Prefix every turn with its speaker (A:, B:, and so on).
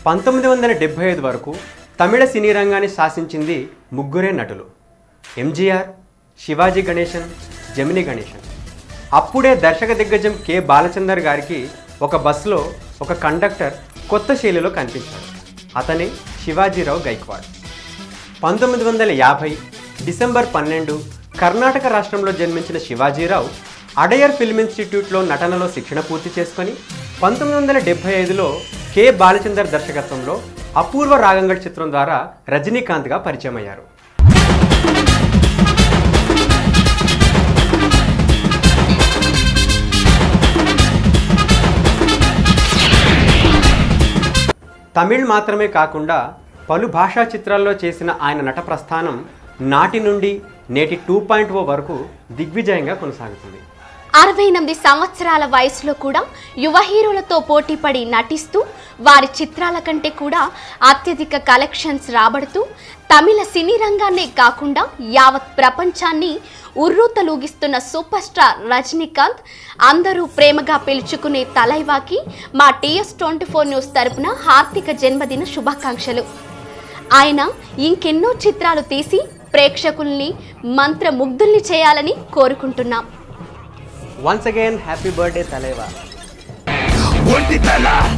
A: పంతొమ్మిది వందల డెబ్భై ఐదు వరకు తమిళ సినీ రంగాన్ని శాసించింది ముగ్గురే నటులు ఎంజీఆర్ శివాజీ గణేశన్ జమిని గణేశన్ అప్పుడే దర్శక దిగ్గజం కె బాలచందర్ గారికి ఒక బస్సులో ఒక కండక్టర్ కొత్త శైలిలో కనిపించాడు అతనే శివాజీరావు గైక్వాడ్ పంతొమ్మిది వందల యాభై డిసెంబర్ పన్నెండు కర్ణాటక రాష్ట్రంలో జన్మించిన శివాజీరావు అడయర్ ఫిల్మ్ ఇన్స్టిట్యూట్లో నటనలో శిక్షణ పూర్తి చేసుకొని పంతొమ్మిది వందల డెబ్బై ఐదులో కె బాలచందర్ దర్శకత్వంలో అపూర్వ రాగంగడ్ చిత్రం ద్వారా రజనీకాంత్గా పరిచయం అయ్యారు తమిళ్ మాత్రమే కాకుండా పలు భాషా చిత్రాల్లో చేసిన ఆయన నట ప్రస్థానం నాటి నుండి నేటి టూ పాయింట్ ఓ వరకు దిగ్విజయంగా కొనసాగుతుంది
B: అరవై ఎనిమిది సంవత్సరాల వయసులో కూడా యువ హీరోలతో పోటీపడి నటిస్తూ వారి చిత్రాల కంటే కూడా అత్యధిక కలెక్షన్స్ రాబడుతూ తమిళ సినీ రంగాన్నే కాకుండా యావత్ ప్రపంచాన్ని ఉర్రూతలూగిస్తున్న సూపర్ స్టార్ రజనీకాంత్ అందరూ ప్రేమగా పిలుచుకునే తలైవాకి మా టీఎస్ ట్వంటీ ఫోర్ న్యూస్ తరపున హార్దిక జన్మదిన శుభాకాంక్షలు ఆయన ఇంకెన్నో చిత్రాలు తీసి ప్రేక్షకుల్ని మంత్రముగ్ధుల్ని చేయాలని కోరుకుంటున్నాం
A: once again happy birthday Thalaiva
C: ఒంటి తల